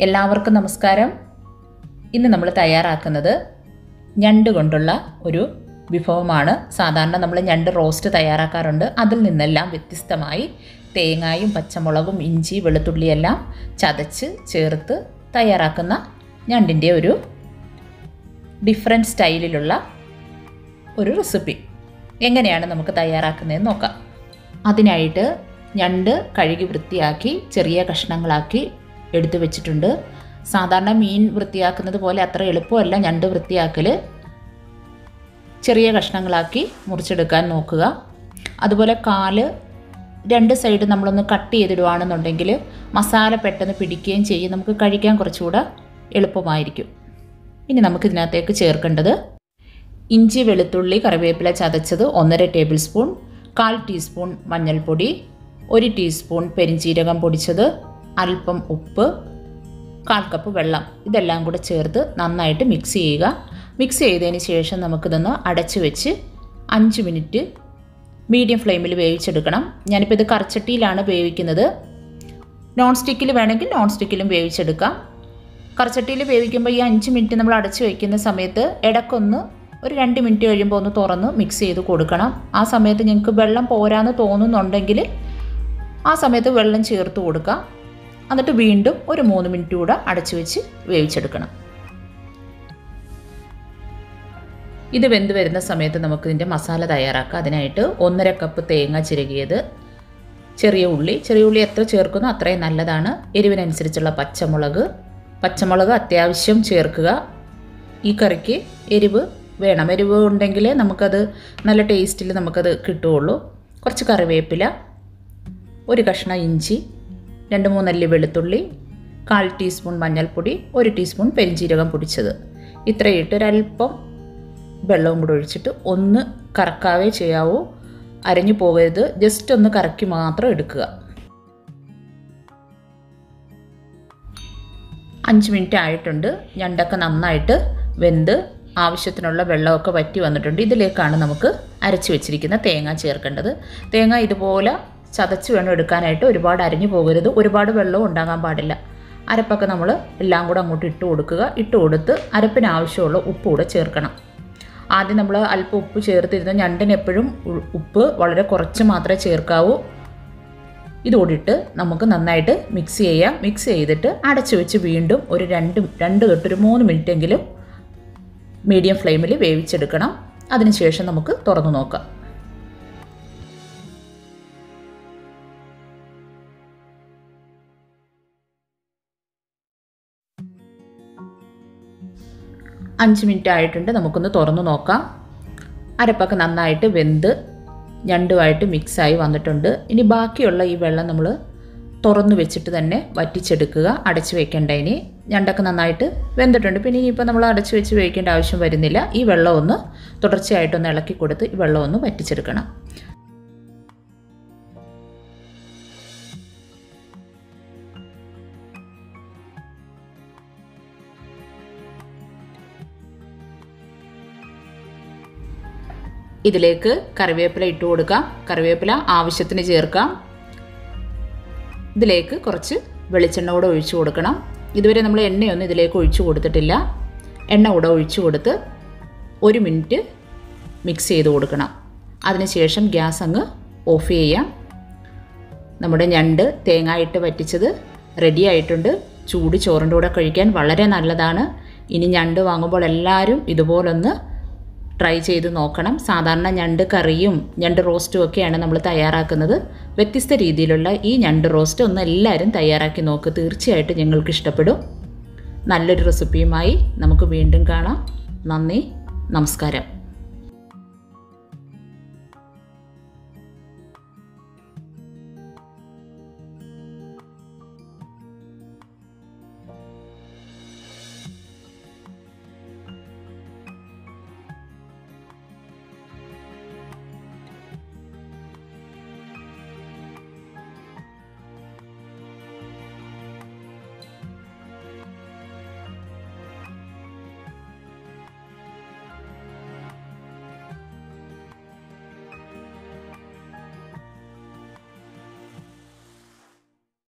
എല്ലാവർക്കും നമസ്കാരം ഇന്ന് നമ്മൾ തയ്യാറാക്കുന്നത് ഞണ്ട് കൊണ്ടുള്ള ഒരു വിഭവമാണ് സാധാരണ നമ്മൾ ഞണ്ട് റോസ്റ്റ് തയ്യാറാക്കാറുണ്ട് അതിൽ നിന്നെല്ലാം വ്യത്യസ്തമായി തേങ്ങായും പച്ചമുളകും ഇഞ്ചി വെളുത്തുള്ളിയെല്ലാം ചതച്ച് ചേർത്ത് തയ്യാറാക്കുന്ന ഞണ്ടിൻ്റെ ഒരു ഡിഫറെൻറ്റ് സ്റ്റൈലിലുള്ള ഒരു റെസിപ്പി എങ്ങനെയാണ് നമുക്ക് തയ്യാറാക്കുന്നതെന്ന് നോക്കാം അതിനായിട്ട് ഞണ്ട് കഴുകി വൃത്തിയാക്കി ചെറിയ കഷ്ണങ്ങളാക്കി എടുത്തു വെച്ചിട്ടുണ്ട് സാധാരണ മീൻ വൃത്തിയാക്കുന്നത് പോലെ അത്ര എളുപ്പമല്ല ഞണ്ട് വൃത്തിയാക്കൽ ചെറിയ കഷ്ണങ്ങളാക്കി മുറിച്ചെടുക്കാൻ നോക്കുക അതുപോലെ കാല് രണ്ട് സൈഡ് നമ്മളൊന്ന് കട്ട് ചെയ്തിടുവാണെന്നുണ്ടെങ്കിൽ മസാല പെട്ടെന്ന് പിടിക്കുകയും ചെയ്യും നമുക്ക് കഴിക്കാൻ കുറച്ചുകൂടെ എളുപ്പമായിരിക്കും ഇനി നമുക്കിതിനകത്തേക്ക് ചേർക്കേണ്ടത് ഇഞ്ചി വെളുത്തുള്ളി കറിവേപ്പില ചതച്ചത് ഒന്നര ടേബിൾ സ്പൂൺ കാൽ ടീസ്പൂൺ മഞ്ഞൾപ്പൊടി ഒരു ടീസ്പൂൺ പെരിഞ്ചീരകം പൊടിച്ചത് അല്പം ഉപ്പ് കാൽ കപ്പ് വെള്ളം ഇതെല്ലാം കൂടെ ചേർത്ത് നന്നായിട്ട് മിക്സ് ചെയ്യുക മിക്സ് ചെയ്തതിന് ശേഷം നമുക്കിതൊന്ന് അടച്ചു വെച്ച് അഞ്ച് മിനിറ്റ് മീഡിയം ഫ്ലെയിമിൽ വേവിച്ചെടുക്കണം ഞാനിപ്പോൾ ഇത് കറച്ചട്ടിയിലാണ് വേവിക്കുന്നത് നോൺ സ്റ്റിക്കിൽ വേണമെങ്കിൽ നോൺ സ്റ്റിക്കിലും വേവിച്ചെടുക്കാം കറച്ചട്ടിയിൽ വേവിക്കുമ്പോൾ ഈ അഞ്ച് മിനിറ്റ് നമ്മൾ അടച്ചു വയ്ക്കുന്ന സമയത്ത് ഇടയ്ക്കൊന്ന് ഒരു രണ്ട് മിനിറ്റ് കഴിയുമ്പോൾ ഒന്ന് തുറന്ന് മിക്സ് ചെയ്ത് കൊടുക്കണം ആ സമയത്ത് ഞങ്ങൾക്ക് വെള്ളം പോരാന്ന് തോന്നുന്നുണ്ടെങ്കിൽ ആ സമയത്ത് വെള്ളം ചേർത്ത് കൊടുക്കാം എന്നിട്ട് വീണ്ടും ഒരു മൂന്ന് മിനിറ്റ് കൂടെ അടച്ചു വെച്ച് വേവിച്ചെടുക്കണം ഇത് വെന്ത് വരുന്ന സമയത്ത് നമുക്ക് ഇതിൻ്റെ മസാല തയ്യാറാക്കാം അതിനായിട്ട് ഒന്നര കപ്പ് തേങ്ങ ചിരകിയത് ചെറിയ ഉള്ളി ചെറിയ ഉള്ളി എത്ര ചേർക്കുന്നോ അത്രയും നല്ലതാണ് എരിവിനനുസരിച്ചുള്ള പച്ചമുളക് പച്ചമുളക് അത്യാവശ്യം ചേർക്കുക ഈ കറിക്ക് എരിവ് വേണം എരിവ് ഉണ്ടെങ്കിൽ നമുക്കത് നല്ല ടേസ്റ്റിൽ നമുക്കത് കിട്ടുകയുള്ളൂ കുറച്ച് കറിവേപ്പില ഒരു കഷ്ണം ഇഞ്ചി രണ്ട് മൂന്നല്ലി വെളുത്തുള്ളി കാൽ ടീസ്പൂൺ മഞ്ഞൾപ്പൊടി ഒരു ടീസ്പൂൺ പെരിഞ്ചീരകം പൊടിച്ചത് ഇത്രയിട്ട് ഒരല്പം വെള്ളവും കൂടെ ഒഴിച്ചിട്ട് ഒന്ന് കറക്കാവേ ചെയ്യാവൂ അരഞ്ഞു പോകരുത് ജസ്റ്റ് ഒന്ന് കറക്കി മാത്രം എടുക്കുക അഞ്ച് മിനിറ്റ് ആയിട്ടുണ്ട് ഞണ്ടൊക്കെ നന്നായിട്ട് വെന്ത് ആവശ്യത്തിനുള്ള വെള്ളമൊക്കെ വറ്റി വന്നിട്ടുണ്ട് ഇതിലേക്കാണ് നമുക്ക് അരച്ച് വെച്ചിരിക്കുന്ന തേങ്ങ ചേർക്കേണ്ടത് തേങ്ങ ഇതുപോലെ ചതച്ച് വേണം എടുക്കാനായിട്ട് ഒരുപാട് അരഞ്ഞു പോകരുത് ഒരുപാട് വെള്ളവും ഉണ്ടാകാൻ പാടില്ല അരപ്പൊക്കെ നമ്മൾ എല്ലാം കൂടെ അങ്ങോട്ട് ഇട്ട് കൊടുക്കുക ഇട്ട് കൊടുത്ത് അരപ്പിന് ആവശ്യമുള്ള ഉപ്പ് കൂടെ ചേർക്കണം ആദ്യം നമ്മൾ അല്പം ഉപ്പ് ചേർത്തിരുന്നു ഞണ്ടിന് എപ്പോഴും ഉപ്പ് വളരെ കുറച്ച് മാത്രമേ ചേർക്കാവൂ ഇതോടിട്ട് നമുക്ക് നന്നായിട്ട് മിക്സ് ചെയ്യാം മിക്സ് ചെയ്തിട്ട് അടച്ചു വെച്ച് വീണ്ടും ഒരു രണ്ട് രണ്ട് തൊട്ടൊരു മൂന്ന് മിനിറ്റെങ്കിലും മീഡിയം ഫ്ലെയിമിൽ വേവിച്ചെടുക്കണം അതിനുശേഷം നമുക്ക് തുറന്നു നോക്കാം അഞ്ച് മിനിറ്റ് ആയിട്ടുണ്ട് നമുക്കൊന്ന് തുറന്നു നോക്കാം അരപ്പൊക്കെ നന്നായിട്ട് വെന്ത് ഞണ്ടുമായിട്ട് മിക്സായി വന്നിട്ടുണ്ട് ഇനി ബാക്കിയുള്ള ഈ വെള്ളം നമ്മൾ തുറന്നു വെച്ചിട്ട് തന്നെ വറ്റിച്ചെടുക്കുക അടച്ചു വെക്കേണ്ട ഇനി ഞണ്ടൊക്കെ നന്നായിട്ട് വെന്തിട്ടുണ്ട് പിന്നെ ഇനിയിപ്പോൾ നമ്മൾ അടച്ചു വെച്ച് വേവിക്കേണ്ട ആവശ്യം വരുന്നില്ല ഈ വെള്ളം ഒന്ന് തുടർച്ചയായിട്ടൊന്ന് ഇളക്കി കൊടുത്ത് ഈ വെള്ളം ഒന്ന് വറ്റിച്ചെടുക്കണം ഇതിലേക്ക് കറിവേപ്പില ഇട്ട് കൊടുക്കാം കറിവേപ്പില ആവശ്യത്തിന് ചേർക്കാം ഇതിലേക്ക് കുറച്ച് വെളിച്ചെണ്ണ കൂടെ ഒഴിച്ചു കൊടുക്കണം ഇതുവരെ നമ്മൾ എണ്ണയൊന്നും ഇതിലേക്ക് ഒഴിച്ചു കൊടുത്തിട്ടില്ല എണ്ണ കൂടെ ഒഴിച്ചു കൊടുത്ത് ഒരു മിനിറ്റ് മിക്സ് ചെയ്ത് കൊടുക്കണം അതിനുശേഷം ഗ്യാസ് അങ്ങ് ഓഫ് ചെയ്യാം നമ്മുടെ ഞണ്ട് തേങ്ങ ഇട്ട് വറ്റിച്ചത് റെഡി ആയിട്ടുണ്ട് ചൂട് ചോറിൻ്റെ കൂടെ കഴിക്കാൻ വളരെ നല്ലതാണ് ഇനി ഞണ്ട് വാങ്ങുമ്പോൾ എല്ലാവരും ഇതുപോലൊന്ന് ട്രൈ ചെയ്ത് നോക്കണം സാധാരണ ഞണ്ട് കറിയും ഞണ്ട് റോസ്റ്റും ഒക്കെയാണ് നമ്മൾ തയ്യാറാക്കുന്നത് വ്യത്യസ്ത രീതിയിലുള്ള ഈ ഞണ്ട് റോസ്റ്റ് ഒന്ന് എല്ലാവരും തയ്യാറാക്കി നോക്ക് തീർച്ചയായിട്ടും ഞങ്ങൾക്ക് ഇഷ്ടപ്പെടും നല്ലൊരു റെസിപ്പിയുമായി നമുക്ക് വീണ്ടും കാണാം നന്ദി നമസ്കാരം